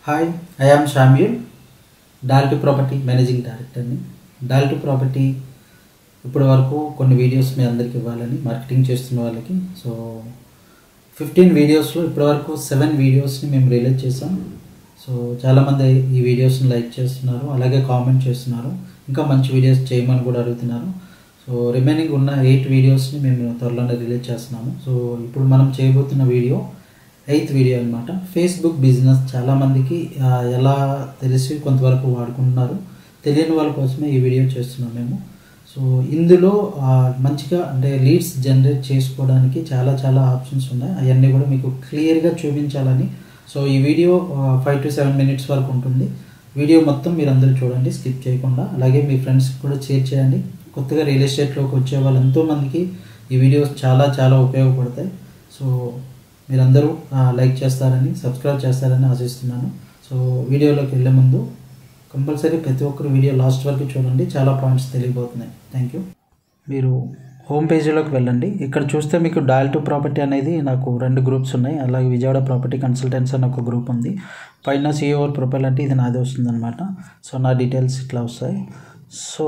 hi I am Samuel Dalty property managing డైరెక్టర్ని Dalty property ఇప్పటి వరకు కొన్ని వీడియోస్ మీ అందరికి ఇవ్వాలని మార్కెటింగ్ చేస్తున్న వాళ్ళకి సో ఫిఫ్టీన్ వీడియోస్లో ఇప్పటివరకు సెవెన్ వీడియోస్ని మేము రిలీజ్ చేసాం సో చాలామంది ఈ వీడియోస్ని లైక్ చేస్తున్నారు అలాగే కామెంట్ చేస్తున్నారు ఇంకా మంచి వీడియోస్ చేయమని కూడా అడుగుతున్నారు సో రిమైనింగ్ ఉన్న ఎయిట్ వీడియోస్ని మేము త్వరలోనే రిలీజ్ చేస్తున్నాము సో ఇప్పుడు మనం చేయబోతున్న వీడియో ఎయిత్ వీడియో అనమాట ఫేస్బుక్ బిజినెస్ చాలామందికి ఆ, ఎలా తెలిసి కొంతవరకు వాడుకుంటున్నారు తెలియని వాళ్ళ కోసమే ఈ వీడియో చేస్తున్నాం మేము సో ఇందులో ఆ, మంచిగా అంటే లీడ్స్ జనరేట్ చేసుకోవడానికి చాలా చాలా ఆప్షన్స్ ఉన్నాయి అవన్నీ కూడా మీకు క్లియర్గా చూపించాలని సో ఈ video five to seven minutes వరకు ఉంటుంది వీడియో మొత్తం మీరు అందరూ చూడండి స్కిప్ చేయకుండా అలాగే మీ ఫ్రెండ్స్కి కూడా షేర్ చేయండి కొత్తగా రియల్ ఎస్టేట్లోకి వచ్చే వాళ్ళు ఎంతోమందికి ఈ వీడియోస్ చాలా చాలా ఉపయోగపడతాయి సో మీరందరూ లైక్ చేస్తారని సబ్స్క్రైబ్ చేస్తారని ఆశిస్తున్నాను సో వీడియోలోకి వెళ్ళే ముందు కంపల్సరీ ప్రతి ఒక్కరు వీడియో లాస్ట్ వరకు చూడండి చాలా పాయింట్స్ తెలియబోతున్నాయి థ్యాంక్ యూ మీరు హోమ్ పేజీలోకి వెళ్ళండి ఇక్కడ చూస్తే మీకు డయల్ టు ప్రాపర్టీ అనేది నాకు రెండు గ్రూప్స్ ఉన్నాయి అలాగే విజయవాడ ప్రాపర్టీ కన్సల్టెన్సీ అని ఒక గ్రూప్ ఉంది పైన సిఓవర్ ప్రొఫైల్ అంటే ఇది నాది వస్తుంది అనమాట సో నా డీటెయిల్స్ ఇట్లా వస్తాయి సో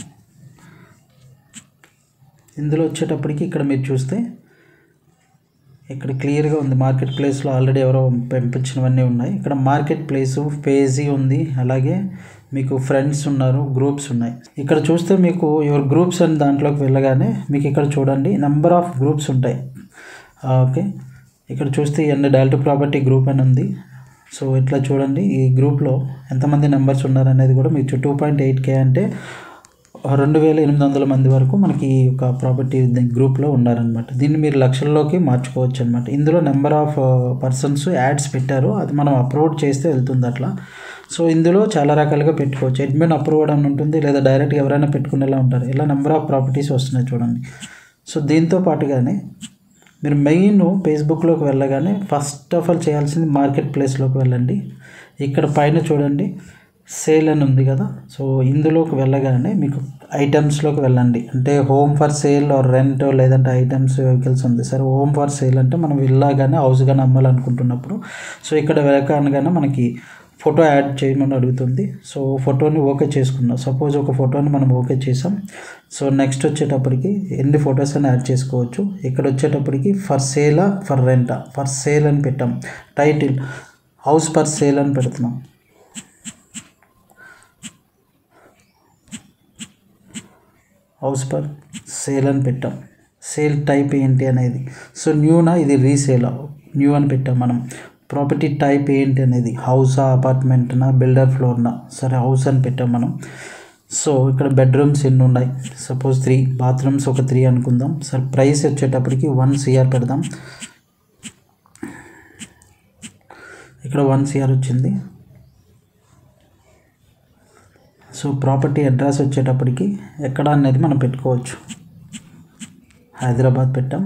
ఇందులో వచ్చేటప్పటికి ఇక్కడ మీరు చూస్తే ఇక్కడ క్లియర్గా ఉంది మార్కెట్ ప్లేస్లో ఆల్రెడీ ఎవరో పంపించినవన్నీ ఉన్నాయి ఇక్కడ మార్కెట్ ప్లేసు పేజీ ఉంది అలాగే మీకు ఫ్రెండ్స్ ఉన్నారు గ్రూప్స్ ఉన్నాయి ఇక్కడ చూస్తే మీకు యువర్ గ్రూప్స్ అని దాంట్లోకి వెళ్ళగానే మీకు ఇక్కడ చూడండి నెంబర్ ఆఫ్ గ్రూప్స్ ఉంటాయి ఆ, ఓకే ఇక్కడ చూస్తే ఎన్ని డైల్ట్ ప్రాపర్టీ గ్రూప్ అని ఉంది సో ఇట్లా చూడండి ఈ గ్రూప్లో ఎంతమంది నెంబర్స్ ఉన్నారనేది కూడా మీకు టూ పాయింట్ ఎయిట్ కే అంటే రెండు వేల ఎనిమిది వందల మంది వరకు మనకి ఈ యొక్క ప్రాపర్టీ గ్రూప్లో ఉన్నారనమాట దీన్ని మీరు లక్షల్లోకి మార్చుకోవచ్చు అనమాట ఇందులో నెంబర్ ఆఫ్ పర్సన్స్ యాడ్స్ పెట్టారు అది మనం అప్లోడ్ చేస్తే వెళ్తుంది అట్లా సో ఇందులో చాలా రకాలుగా పెట్టుకోవచ్చు అడ్మిన్ అప్రూవ్డ్ అని ఉంటుంది లేదా డైరెక్ట్గా ఎవరైనా పెట్టుకునేలా ఉంటారు ఇలా నెంబర్ ఆఫ్ ప్రాపర్టీస్ వస్తున్నాయి చూడండి సో దీంతో పాటుగానే మీరు మెయిన్ ఫేస్బుక్లోకి వెళ్ళగానే ఫస్ట్ ఆఫ్ ఆల్ చేయాల్సింది మార్కెట్ ప్లేస్లోకి వెళ్ళండి ఇక్కడ పైన చూడండి సేల్ అని ఉంది కదా సో ఇందులోకి వెళ్ళగానే మీకు ఐటమ్స్లోకి వెళ్ళండి అంటే home for sale or rent లేదంటే ఐటమ్స్ వెహికల్స్ ఉంది సరే హోమ్ ఫర్ సేల్ అంటే మనం విల్లా కానీ హౌస్ కానీ అమ్మాలనుకుంటున్నప్పుడు సో ఇక్కడ వెళ్ళగానే మనకి ఫోటో యాడ్ చేయమని అడుగుతుంది సో ఫోటోని ఓకే చేసుకున్నాం సపోజ్ ఒక ఫోటోని మనం ఓకే చేసాం సో నెక్స్ట్ వచ్చేటప్పటికి ఎన్ని ఫొటోస్ అని యాడ్ చేసుకోవచ్చు ఇక్కడ వచ్చేటప్పటికి ఫర్ సేలా ఫర్ రెంటా ఫర్ సేల్ అని పెట్టాం టైటిల్ హౌస్ ఫర్ సేల్ అని పెడుతున్నాం హౌస్ పర్ సేల్ అని పెట్టాం సేల్ టైప్ ఏంటి అనేది సో న్యూనా ఇది రీసేలా న్యూ అని పెట్టాం మనం ప్రాపర్టీ టైప్ ఏంటి అనేది హౌసా అపార్ట్మెంట్నా బిల్డర్ ఫ్లోర్నా సరే హౌస్ అని పెట్టాం మనం సో ఇక్కడ బెడ్రూమ్స్ ఎన్ని ఉన్నాయి సపోజ్ త్రీ బాత్రూమ్స్ ఒక త్రీ అనుకుందాం సరే ప్రైస్ వచ్చేటప్పటికి వన్ సిఆర్ పెడదాం ఇక్కడ వన్ సిఆర్ వచ్చింది సో ప్రాపర్టీ అడ్రస్ వచ్చేటప్పటికి ఎక్కడ అనేది మనం పెట్టుకోవచ్చు హైదరాబాద్ పెట్టాం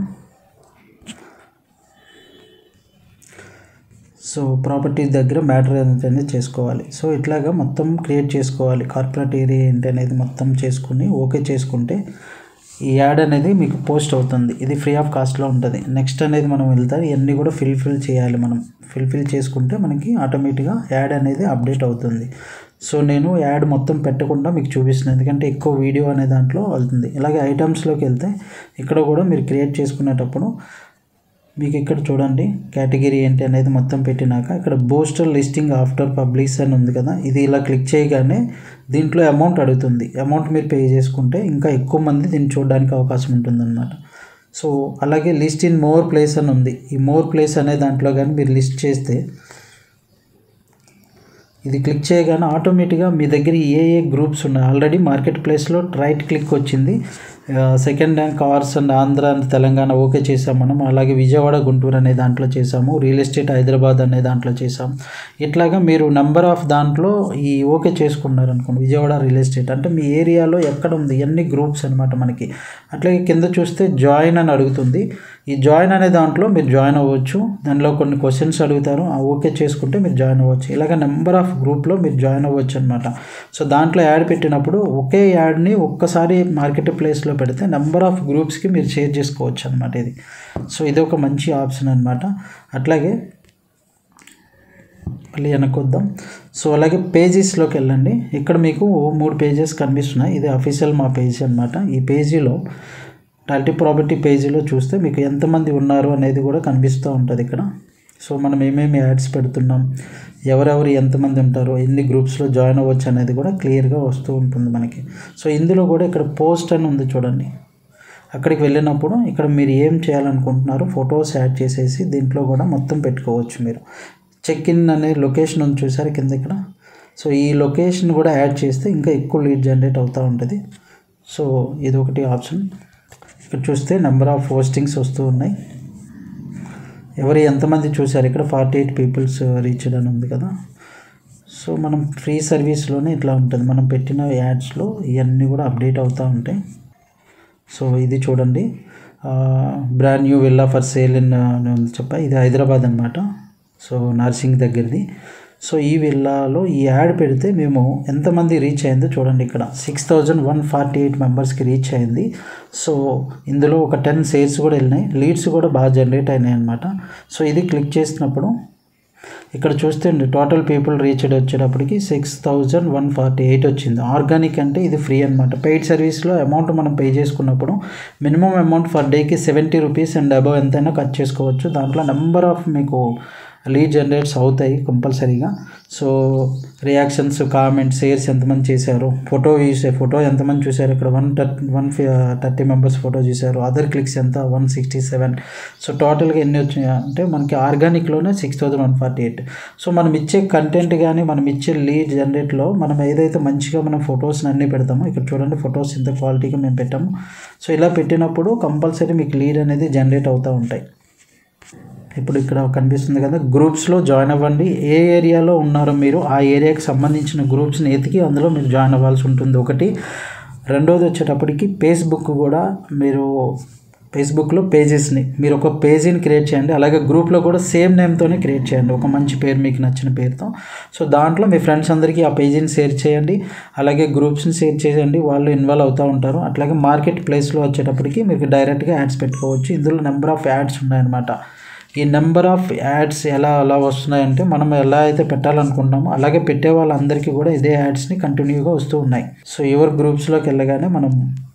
సో ప్రాపర్టీ దగ్గర మ్యాటర్ అనేది చేసుకోవాలి సో ఇట్లాగా మొత్తం క్రియేట్ చేసుకోవాలి కార్పొరేట్ ఏరియా ఏంటి అనేది మొత్తం చేసుకుని ఓకే చేసుకుంటే ఈ యాడ్ అనేది మీకు పోస్ట్ అవుతుంది ఇది ఫ్రీ ఆఫ్ కాస్ట్లో ఉంటుంది నెక్స్ట్ అనేది మనం వెళ్తే ఇవన్నీ కూడా ఫిల్ ఫిల్ చేయాలి మనం ఫిల్ ఫిల్ చేసుకుంటే మనకి ఆటోమేటిక్గా యాడ్ అనేది అప్డేట్ అవుతుంది సో నేను యాడ్ మొత్తం పెట్టకుండా మీకు చూపిస్తున్నాను ఎందుకంటే ఎక్కువ వీడియో అనే దాంట్లో వెళ్తుంది ఇలాగే ఐటమ్స్లోకి వెళ్తే ఇక్కడ కూడా మీరు క్రియేట్ చేసుకునేటప్పుడు మీకు ఇక్కడ చూడండి కేటగిరీ ఏంటి అనేది మొత్తం పెట్టినాక ఇక్కడ బూస్టర్ లిస్టింగ్ ఆఫ్టర్ పబ్లిష్ అని ఉంది కదా ఇది ఇలా క్లిక్ చేయగానే దీంట్లో అమౌంట్ అడుగుతుంది అమౌంట్ మీరు పే చేసుకుంటే ఇంకా ఎక్కువ మంది దీన్ని చూడడానికి అవకాశం ఉంటుందన్నమాట సో అలాగే లిస్ట్ ఇన్ మోర్ ప్లేస్ అని ఉంది ఈ మోర్ ప్లేస్ అనే దాంట్లో కానీ మీరు లిస్ట్ చేస్తే ఇది క్లిక్ చేయగానే ఆటోమేటిక్గా మీ దగ్గర ఏ ఏ గ్రూప్స్ ఉన్నాయి ఆల్రెడీ మార్కెట్ ప్లేస్లో రైట్ క్లిక్ వచ్చింది second rank cars and Andhra and Telangana okay చేసాం మనం అలాగే విజయవాడ గుంటూరు అనే దాంట్లో చేసాము రియల్ ఎస్టేట్ హైదరాబాద్ అనే దాంట్లో చేసాం ఇట్లాగా మీరు నెంబర్ ఆఫ్ దాంట్లో ఈ ఓకే చేసుకున్నారు అనుకోండి విజయవాడ రియల్ ఎస్టేట్ అంటే మీ ఏరియాలో ఎక్కడ ఉంది ఎన్ని గ్రూప్స్ అనమాట మనకి అట్లాగే కింద చూస్తే జాయిన్ అని అడుగుతుంది ఈ జాయిన్ అనే దాంట్లో మీరు జాయిన్ అవ్వచ్చు దానిలో కొన్ని క్వశ్చన్స్ అడుగుతారు ఆ ఓకే చేసుకుంటే మీరు జాయిన్ అవ్వచ్చు ఇలాగ నెంబర్ ఆఫ్ గ్రూప్లో మీరు జాయిన్ అవ్వచ్చు అనమాట సో దాంట్లో యాడ్ పెట్టినప్పుడు ఒకే యాడ్ని ఒక్కసారి మార్కెట్ ప్లేస్లో పెడితే నెంబర్ ఆఫ్ గ్రూప్స్కి మీరు షేర్ చేసుకోవచ్చు అనమాట ఇది సో ఇది ఒక మంచి ఆప్షన్ అనమాట అట్లాగే మళ్ళీ వెనక్కి వద్దాం సో అలాగే పేజెస్లోకి వెళ్ళండి ఇక్కడ మీకు మూడు పేజెస్ కనిపిస్తున్నాయి ఇది అఫీషియల్ మా పేజీ అనమాట ఈ పేజీలో టాలిటీ ప్రాపర్టీ పేజీలో చూస్తే మీకు ఎంతమంది ఉన్నారు అనేది కూడా కనిపిస్తూ ఉంటుంది ఇక్కడ సో మనం ఏమేమి యాడ్స్ పెడుతున్నాం ఎవరెవరు ఎంతమంది ఉంటారో ఎన్ని గ్రూప్స్లో జాయిన్ అవ్వచ్చు అనేది కూడా క్లియర్గా వస్తూ ఉంటుంది మనకి సో ఇందులో కూడా ఇక్కడ పోస్ట్ అని ఉంది చూడండి అక్కడికి వెళ్ళినప్పుడు ఇక్కడ మీరు ఏం చేయాలనుకుంటున్నారో ఫొటోస్ యాడ్ చేసేసి దీంట్లో కూడా మొత్తం పెట్టుకోవచ్చు మీరు చెక్ ఇన్ అనే లొకేషన్ ఉంది చూసారు కింద ఇక్కడ సో ఈ లొకేషన్ కూడా యాడ్ చేస్తే ఇంకా ఎక్కువ లీడ్ జనరేట్ అవుతూ ఉంటుంది సో ఇది ఒకటి ఆప్షన్ ఇక్కడ చూస్తే నెంబర్ ఆఫ్ పోస్టింగ్స్ వస్తూ ఉన్నాయి ఎవరు ఎంతమంది చూసారు ఇక్కడ ఫార్టీ ఎయిట్ పీపుల్స్ రీచ్డ్ అని ఉంది కదా సో మనం ఫ్రీ సర్వీస్లోనే ఇట్లా ఉంటుంది మనం పెట్టిన యాడ్స్లో ఇవన్నీ కూడా అప్డేట్ అవుతూ ఉంటాయి సో ఇది చూడండి brand new villa for sale in ఉంది చెప్ప ఇది హైదరాబాద్ అనమాట సో నర్సింగ్ దగ్గరది సో ఈ విల్లాలో ఈ యాడ్ పెడితే మేము ఎంతమంది రీచ్ అయిందో చూడండి ఇక్కడ six thousand one forty eight మెంబర్స్కి రీచ్ అయింది సో ఇందులో ఒక టెన్ సేల్స్ కూడా వెళ్ళినాయి లీడ్స్ కూడా బాగా జనరేట్ అయినాయి అనమాట సో ఇది క్లిక్ చేసినప్పుడు ఇక్కడ చూస్తే టోటల్ పీపుల్ రీచ్డ్ వచ్చేటప్పటికి six thousand one forty eight వచ్చింది ఆర్గానిక్ అంటే ఇది ఫ్రీ అనమాట పెయిడ్ సర్వీస్లో అమౌంట్ మనం పే చేసుకున్నప్పుడు మినిమం అమౌంట్ ఫర్ డేకి సెవెంటీ రూపీస్ అండ్ అబవ్ ఎంతైనా కట్ చేసుకోవచ్చు దాంట్లో నెంబర్ ఆఫ్ మీకు లీడ్ జనరేట్స్ అవుతాయి కంపల్సరీగా సో రియాక్షన్స్ కామెంట్స్ షేర్స్ ఎంతమంది చేశారు ఫోటో చూసే ఫోటో ఎంతమంది చూశారు ఇక్కడ one thirty one thirty members photo చూశారు అదర్ క్లిక్స్ ఎంత వన్ సిక్స్టీ సెవెన్ సో టోటల్గా ఎన్ని వచ్చినాయి అంటే మనకి ఆర్గానిక్లోనే six thousand one forty eight so మనం ఇచ్చే కంటెంట్ కానీ మనం ఇచ్చే లీడ్ జనరేట్లో మనం ఏదైతే మంచిగా మనం ఫొటోస్ని అన్నీ పెడతామో ఇక్కడ చూడండి ఫొటోస్ ఇంత క్వాలిటీగా మేము పెట్టాము సో ఇలా పెట్టినప్పుడు కంపల్సరీ మీకు లీడ్ అనేది జనరేట్ అవుతూ ఉంటాయి ఇప్పుడు ఇక్కడ కనిపిస్తుంది కదా గ్రూప్స్లో జాయిన్ అవ్వండి ఏ ఏరియాలో ఉన్నారో మీరు ఆ ఏరియాకి సంబంధించిన గ్రూప్స్ని ఎతికి అందులో మీరు జాయిన్ అవ్వాల్సి ఉంటుంది ఒకటి రెండోది వచ్చేటప్పటికి ఫేస్బుక్ కూడా మీరు ఫేస్బుక్లో పేజెస్ని మీరు ఒక పేజీని క్రియేట్ చేయండి అలాగే గ్రూప్లో కూడా సేమ్ నేమ్తోనే క్రియేట్ చేయండి ఒక మంచి పేరు మీకు నచ్చిన పేరుతో సో దాంట్లో మీ ఫ్రెండ్స్ అందరికీ ఆ పేజీని షేర్ చేయండి అలాగే గ్రూప్స్ని షేర్ చేయండి వాళ్ళు ఇన్వాల్వ్ అవుతూ ఉంటారు అట్లాగే మార్కెట్ ప్లేస్లో వచ్చేటప్పటికి మీకు డైరెక్ట్గా యాడ్స్ పెట్టుకోవచ్చు ఇందులో నెంబర్ ఆఫ్ యాడ్స్ ఉన్నాయన్నమాట ఈ నెంబర్ ఆఫ్ యాడ్స్ ఎలా అలా వస్తున్నాయంటే మనం ఎలా అయితే పెట్టాలనుకుంటామో అలాగే పెట్టే వాళ్ళందరికీ కూడా ఇదే యాడ్స్ని కంటిన్యూగా వస్తూ ఉన్నాయి సో ఎవరి గ్రూప్స్లోకి వెళ్ళగానే మనం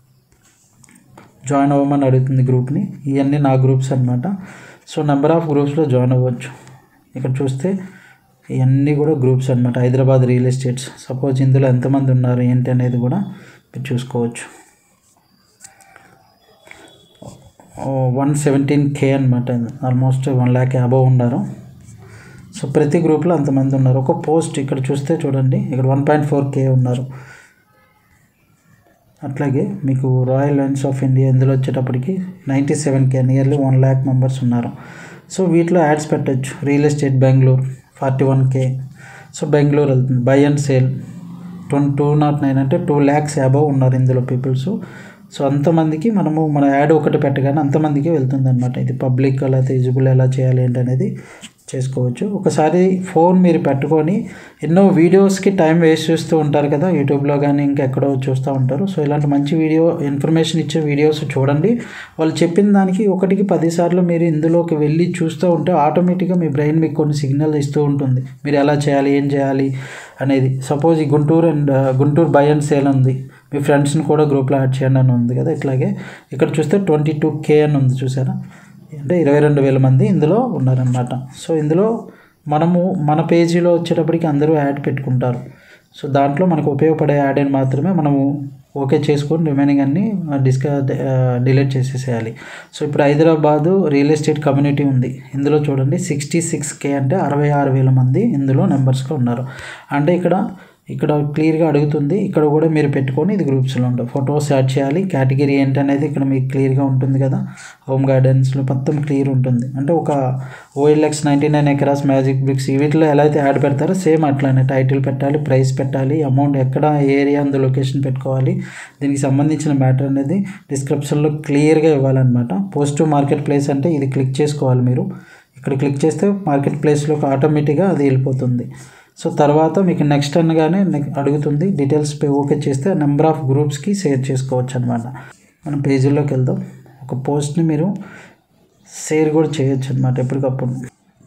జాయిన్ అవ్వమని అడుగుతుంది గ్రూప్ని ఇవన్నీ నా గ్రూప్స్ అనమాట సో నెంబర్ ఆఫ్ గ్రూప్స్లో జాయిన్ అవ్వచ్చు ఇక్కడ చూస్తే ఇవన్నీ కూడా గ్రూప్స్ అనమాట హైదరాబాద్ రియల్ ఎస్టేట్స్ సపోజ్ ఇందులో ఎంతమంది ఉన్నారు ఏంటి అనేది కూడా మీరు చూసుకోవచ్చు వన్ సెవెంటీన్ కే అనమాట ఆల్మోస్ట్ వన్ ల్యాక్ అబవ్ ఉన్నారు సో ప్రతి గ్రూప్లో అంతమంది ఉన్నారు ఒక పోస్ట్ ఇక్కడ చూస్తే చూడండి ఇక్కడ వన్ పాయింట్ ఫోర్ కే ఉన్నారు అట్లాగే మీకు రాయల్ లయన్స్ ఆఫ్ ఇండియా ఇందులో వచ్చేటప్పటికి ninety seven K nearly one lakh members ఉన్నారు సో వీటిలో యాడ్స్ పెట్టచ్చు real estate Bengaluru forty one K so Bengaluru వెళ్తుంది buy and sale twenty two not nine అంటే టూ ల్యాక్స్ అబవ్ ఉన్నారు ఇందులో పీపుల్స్ సో అంతమందికి మనము మన యాడ్ ఒకటి పెట్టగానే అంతమందికి వెళ్తుంది అనమాట ఇది పబ్లిక్ లేకపోతే ఎలిజిబుల్ ఎలా చేయాలి ఏంటి అనేది చేసుకోవచ్చు ఒకసారి ఫోన్ మీరు పెట్టుకొని ఎన్నో వీడియోస్కి టైం వేస్ట్ చేస్తూ ఉంటారు కదా యూట్యూబ్లో కానీ ఇంకెక్కడో చూస్తూ ఉంటారు సో ఇలాంటి మంచి వీడియో ఇన్ఫర్మేషన్ ఇచ్చే వీడియోస్ చూడండి వాళ్ళు చెప్పిన దానికి ఒకటికి పదిసార్లు మీరు ఇందులోకి వెళ్ళి చూస్తూ ఉంటే ఆటోమేటిక్గా మీ బ్రెయిన్ మీకు కొన్ని సిగ్నల్ ఇస్తూ ఉంటుంది మీరు ఎలా చేయాలి ఏం చేయాలి అనేది సపోజ్ ఈ Guntur and Guntur buy and sale ఉంది మీ ఫ్రెండ్స్ని కూడా గ్రూప్లో యాడ్ చేయండి అని ఉంది కదా ఇట్లాగే ఇక్కడ చూస్తే ట్వంటీ టూ కే అని ఉంది చూసారా అంటే ఇరవై రెండు వేల మంది ఇందులో ఉన్నారనమాట సో ఇందులో మనము మన పేజీలో వచ్చేటప్పటికి అందరూ యాడ్ పెట్టుకుంటారు సో దాంట్లో మనకు ఉపయోగపడే యాడ్ అని మాత్రమే మనము ఓకే చేసుకొని రిమైనింగ్ అన్ని డిస్క డిలీట్ చేసేసేయాలి సో ఇప్పుడు హైదరాబాదు రియల్ ఎస్టేట్ కమ్యూనిటీ ఉంది ఇందులో చూడండి సిక్స్టీ సిక్స్ కే అంటే అరవై ఆరు వేల మంది ఇందులో మెంబర్స్గా ఉన్నారు అంటే ఇక్కడ ఇక్కడ క్లియర్గా అడుగుతుంది ఇక్కడ కూడా మీరు పెట్టుకొని ఇది గ్రూప్స్లో ఉంటాయి ఫొటోస్ యాడ్ చేయాలి కేటగిరీ ఏంటి అనేది ఇక్కడ మీకు క్లియర్గా ఉంటుంది కదా హోమ్ గార్డెన్స్లో మొత్తం క్లియర్ ఉంటుంది అంటే ఒక OLX ninety nine acres magic bricks వీటిలో ఎలా అయితే యాడ్ పెడతారో సేమ్ అట్లానే టైటిల్ పెట్టాలి ప్రైస్ పెట్టాలి అమౌంట్ ఎక్కడ ఏరియా అందు లొకేషన్ పెట్టుకోవాలి దీనికి సంబంధించిన మ్యాటర్ అనేది డిస్క్రిప్షన్లో క్లియర్గా ఇవ్వాలన్నమాట పోస్ట్ మార్కెట్ ప్లేస్ అంటే ఇది క్లిక్ చేసుకోవాలి మీరు ఇక్కడ క్లిక్ చేస్తే మార్కెట్ ప్లేస్లోకి ఆటోమేటిక్గా అది వెళ్ళిపోతుంది సో తర్వాత మీకు నెక్స్ట్ అనగానే అడుగుతుంది డీటెయిల్స్ పే ఓకే చేస్తే నెంబర్ ఆఫ్ గ్రూప్స్కి షేర్ చేసుకోవచ్చు అనమాట మనం పేజీలోకి వెళ్దాం ఒక పోస్ట్ని మీరు షేర్ కూడా చేయొచ్చు అనమాట ఎప్పటికప్పుడు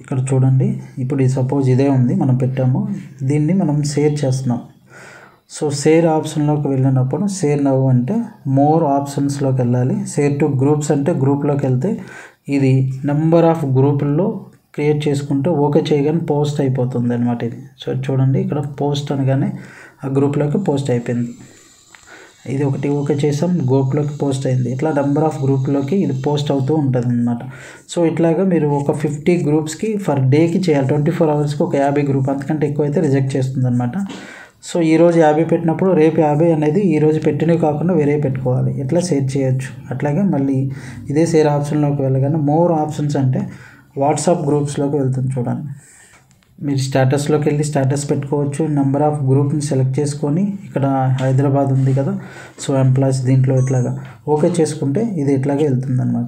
ఇక్కడ చూడండి ఇప్పుడు ఈ సపోజ్ ఇదే ఉంది మనం పెట్టాము దీన్ని మనం షేర్ చేస్తున్నాం సో షేర్ ఆప్షన్లోకి వెళ్ళినప్పుడు షేర్ నవ్వు అంటే మోర్ ఆప్షన్స్లోకి వెళ్ళాలి షేర్ టు గ్రూప్స్ అంటే గ్రూప్లోకి వెళ్తే ఇది నెంబర్ ఆఫ్ గ్రూపుల్లో క్రియేట్ చేసుకుంటే ఓకే చేయగానే పోస్ట్ అయిపోతుంది అనమాట ఇది సో చూడండి ఇక్కడ పోస్ట్ అనగానే ఆ గ్రూప్లోకి పోస్ట్ అయిపోయింది ఇది ఒకటి ఓకే చేసాం గ్రూప్లోకి పోస్ట్ అయింది ఇట్లా నెంబర్ ఆఫ్ గ్రూప్లోకి ఇది పోస్ట్ అవుతూ ఉంటుంది అనమాట సో ఇట్లాగా మీరు ఒక ఫిఫ్టీ గ్రూప్స్కి ఫర్ డేకి చేయాలి ట్వంటీ ఫోర్ అవర్స్కి ఒక యాభై గ్రూప్ అంతకంటే ఎక్కువ అయితే రిజెక్ట్ చేస్తుంది అనమాట సో ఈరోజు యాభై పెట్టినప్పుడు రేపు యాభై అనేది ఈరోజు పెట్టినవి కాకుండా వేరే పెట్టుకోవాలి ఇట్లా షేర్ చేయొచ్చు అట్లాగే మళ్ళీ ఇదే షేర్ ఆప్షన్లోకి వెళ్ళగానే మోర్ ఆప్షన్స్ అంటే వాట్సాప్ గ్రూప్స్లోకి వెళ్తుంది చూడండి మీరు స్టేటస్లోకి వెళ్ళి స్టేటస్ పెట్టుకోవచ్చు నెంబర్ ఆఫ్ గ్రూప్ని సెలెక్ట్ చేసుకొని ఇక్కడ హైదరాబాద్ ఉంది కదా సో ఎంప్లాయీస్ దీంట్లో ఇట్లాగా ఓకే చేసుకుంటే ఇది ఇట్లాగే వెళ్తుంది అనమాట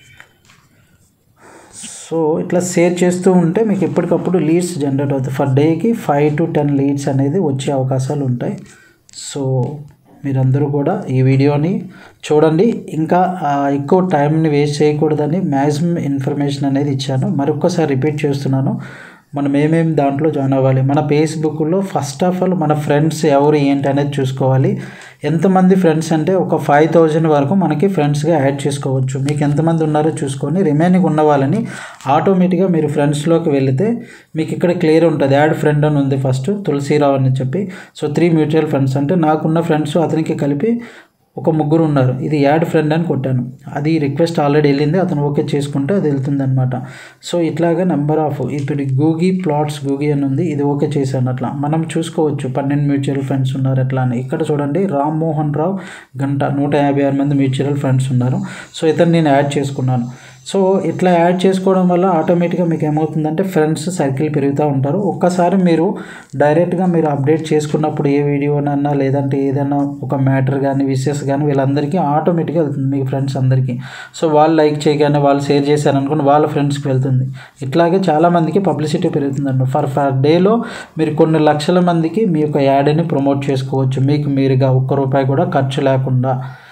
సో ఇట్లా షేర్ చేస్తూ ఉంటే మీకు ఎప్పటికప్పుడు లీడ్స్ జనరేట్ అవుతాయి ఫర్ డేకి ఫైవ్ టు టెన్ లీడ్స్ అనేది వచ్చే అవకాశాలు ఉంటాయి సో మీరందరూ కూడా ఈ వీడియోని చూడండి ఇంకా ఆ, ఎక్కువ టైంని వేస్ట్ చేయకూడదని మ్యాక్సిమం ఇన్ఫర్మేషన్ అనేది ఇచ్చాను మరొకసారి రిపీట్ చేస్తున్నాను మనం ఏమేమి దాంట్లో జాయిన్ అవ్వాలి మన ఫేస్బుక్లో ఫస్ట్ ఆఫ్ ఆల్ మన ఫ్రెండ్స్ ఎవరు ఏంటి అనేది చూసుకోవాలి ఎంతమంది ఫ్రెండ్స్ అంటే ఒక ఫైవ్ థౌజండ్ వరకు మనకి ఫ్రెండ్స్గా యాడ్ చేసుకోవచ్చు మీకు ఎంతమంది ఉన్నారో చూసుకొని రిమైనింగ్ ఉన్న వాళ్ళని ఆటోమేటిక్గా మీరు ఫ్రెండ్స్లోకి వెళితే మీకు ఇక్కడ క్లియర్ ఉంటుంది యాడ్ ఫ్రెండ్ అని ఉంది ఫస్ట్ తులసిరావు అని చెప్పి సో త్రీ మ్యూచువల్ ఫ్రెండ్స్ అంటే నాకున్న ఫ్రెండ్స్ అతనికి కలిపి ఒక ముగ్గురు ఉన్నారు ఇది యాడ్ ఫ్రెండ్ అని కొట్టాను అది రిక్వెస్ట్ ఆల్రెడీ వెళ్ళింది అతను ఓకే చేసుకుంటే అది వెళ్తుంది అనమాట సో ఇట్లాగా నెంబర్ ఆఫ్ ఇప్పుడు గూగీ ప్లాట్స్ గూగీ అని ఉంది ఇది ఓకే చేశాను అట్లా మనం చూసుకోవచ్చు పన్నెండు మ్యూచువల్ ఫండ్స్ ఉన్నారు ఎట్లా అని ఇక్కడ చూడండి రామ్ మోహన్ రావు గంట నూట యాభై ఆరు మంది మ్యూచువల్ ఫండ్స్ ఉన్నారు సో ఇతను నేను యాడ్ చేసుకున్నాను సో ఇట్లా యాడ్ చేసుకోవడం వల్ల ఆటోమేటిక్గా మీకు ఏమవుతుందంటే ఫ్రెండ్స్ సర్కిల్ పెరుగుతూ ఉంటారు ఒక్కసారి మీరు డైరెక్ట్గా మీరు అప్డేట్ చేసుకున్నప్పుడు ఏ వీడియోనన్నా లేదంటే ఏదైనా ఒక మ్యాటర్ కానీ విషెస్ కానీ వీళ్ళందరికీ ఆటోమేటిక్గా వెళ్తుంది మీ ఫ్రెండ్స్ అందరికీ సో వాళ్ళు లైక్ చేయగానే వాళ్ళు షేర్ చేశారనుకోండి వాళ్ళ ఫ్రెండ్స్కి వెళ్తుంది ఇట్లాగే చాలామందికి పబ్లిసిటీ పెరుగుతుంది అన్నమాట ఫర్ ఫర్ డేలో మీరు కొన్ని లక్షల మందికి మీ యొక్క యాడ్ని ప్రమోట్ చేసుకోవచ్చు మీకు మీరుగా ఒక్క రూపాయి కూడా ఖర్చు లేకుండా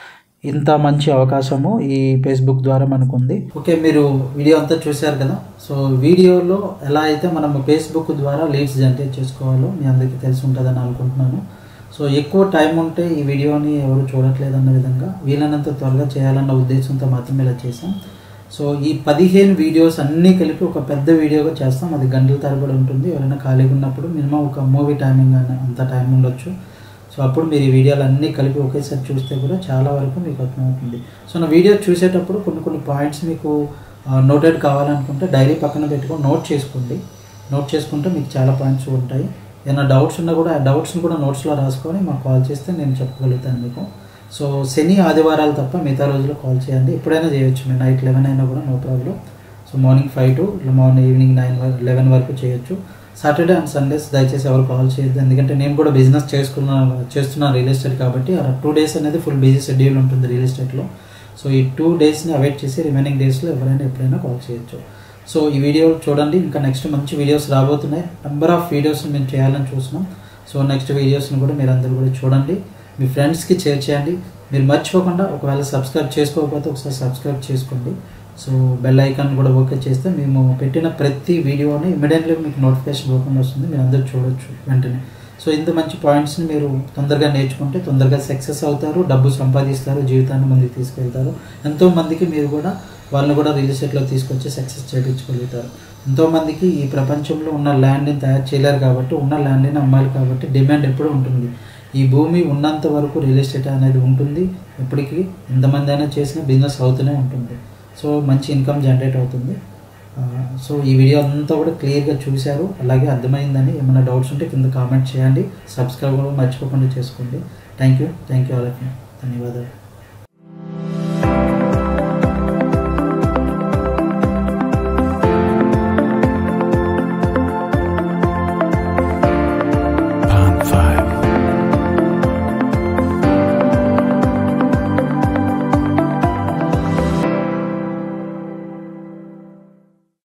ఇంత మంచి అవకాశము ఈ ఫేస్బుక్ ద్వారా మనకు ఉంది ఓకే మీరు వీడియో అంతా చూశారు కదా సో వీడియోలో ఎలా అయితే మనం ఫేస్బుక్ ద్వారా లీడ్స్ జనరేట్ చేసుకోవాలో మీ అందరికీ తెలిసి ఉంటుందని అనుకుంటున్నాను సో ఎక్కువ టైం ఉంటే ఈ వీడియోని ఎవరు చూడట్లేదు అన్న విధంగా వీలైనంత త్వరగా చేయాలన్న ఉద్దేశంతో మాత్రమే ఇలా చేసాం సో ఈ పదిహేను వీడియోస్ అన్నీ కలిపి ఒక పెద్ద వీడియోగా చేస్తాం అది గంటల తరబడి ఉంటుంది ఎవరైనా ఖాళీగా ఉన్నప్పుడు మినిమం ఒక మూవీ టైమింగ్ అని అంత టైం ఉండొచ్చు సో అప్పుడు మీరు ఈ వీడియోలు అన్నీ కలిపి ఒకేసారి చూస్తే కూడా చాలా వరకు మీకు అర్థమవుతుంది సో నా వీడియో చూసేటప్పుడు కొన్ని కొన్ని పాయింట్స్ మీకు నోటెడ్ కావాలనుకుంటే డైరీ పక్కన పెట్టుకొని నోట్ చేసుకోండి నోట్ చేసుకుంటే మీకు చాలా పాయింట్స్ ఉంటాయి ఏమైనా డౌట్స్ ఉన్నా కూడా ఆ డౌట్స్ని కూడా నోట్స్లో రాసుకొని మాకు కాల్ చేస్తే నేను చెప్పగలుగుతాను మీకు సో శని ఆదివారాలు తప్ప మిగతా రోజుల్లో కాల్ చేయండి ఎప్పుడైనా చేయొచ్చు మీరు నైట్ లెవెన్ అయినా కూడా no problem so morning five to morning evening nine వరకు లెవెన్ వరకు చేయొచ్చు సాటర్డే అండ్ సండేస్ దయచేసి ఎవరు కాల్ చేయొద్దు ఎందుకంటే నేను కూడా బిజినెస్ చేసుకున్న చేస్తున్నాను రియల్ ఎస్టేట్ కాబట్టి ఆ టూ డేస్ అనేది ఫుల్ బిజీ షెడ్యూల్ ఉంటుంది రియల్ ఎస్టేట్లో సో ఈ టూ డేస్ని అవాయిడ్ చేసి రిమైనింగ్ డేస్లో ఎవరైనా ఎప్పుడైనా కాల్ చేయొచ్చు సో ఈ వీడియో చూడండి ఇంకా నెక్స్ట్ మంచి వీడియోస్ రాబోతున్నాయి నెంబర్ ఆఫ్ వీడియోస్ మేము చేయాలని చూస్తున్నాం సో నెక్స్ట్ వీడియోస్ని కూడా మీరు అందరూ కూడా చూడండి మీ ఫ్రెండ్స్కి షేర్ చేయండి మీరు మర్చిపోకుండా ఒకవేళ సబ్స్క్రైబ్ చేసుకోకపోతే ఒకసారి సబ్స్క్రైబ్ చేసుకోండి సో బెల్ ఐకాన్ కూడా ఓకే చేస్తే మేము పెట్టిన ప్రతి వీడియోని ఇమీడియట్లీ మీకు నోటిఫికేషన్ రూపంలో వస్తుంది మీరు అందరూ చూడొచ్చు వెంటనే సో ఇంత మంచి పాయింట్స్ని మీరు తొందరగా నేర్చుకుంటే తొందరగా సక్సెస్ అవుతారు డబ్బు సంపాదిస్తారు జీవితాన్ని ముందుకు తీసుకెళ్తారు ఎంతో మందికి మీరు కూడా వాళ్ళని కూడా రియల్ ఎస్టేట్లో తీసుకొచ్చి సక్సెస్ చేయించగలుగుతారు ఎంతోమందికి ఈ ప్రపంచంలో ఉన్న ల్యాండ్ని తయారు చేయలేరు కాబట్టి ఉన్న ల్యాండ్ని అమ్మాలి కాబట్టి డిమాండ్ ఎప్పుడూ ఉంటుంది ఈ భూమి ఉన్నంత వరకు రియల్ ఎస్టేట్ అనేది ఉంటుంది ఎప్పటికీ ఎంతమంది అయినా చేసిన బిజినెస్ అవుతూనే ఉంటుంది సో మంచి ఇన్కమ్ జనరేట్ అవుతుంది ఆ, సో ఈ వీడియో అంతా కూడా క్లియర్గా చూశారు అలాగే అర్థమైందని ఏమైనా డౌట్స్ ఉంటే కింద కామెంట్ చేయండి సబ్స్క్రైబ్ కూడా మర్చిపోకుండా చేసుకోండి thank you thank you all of you ధన్యవాదాలు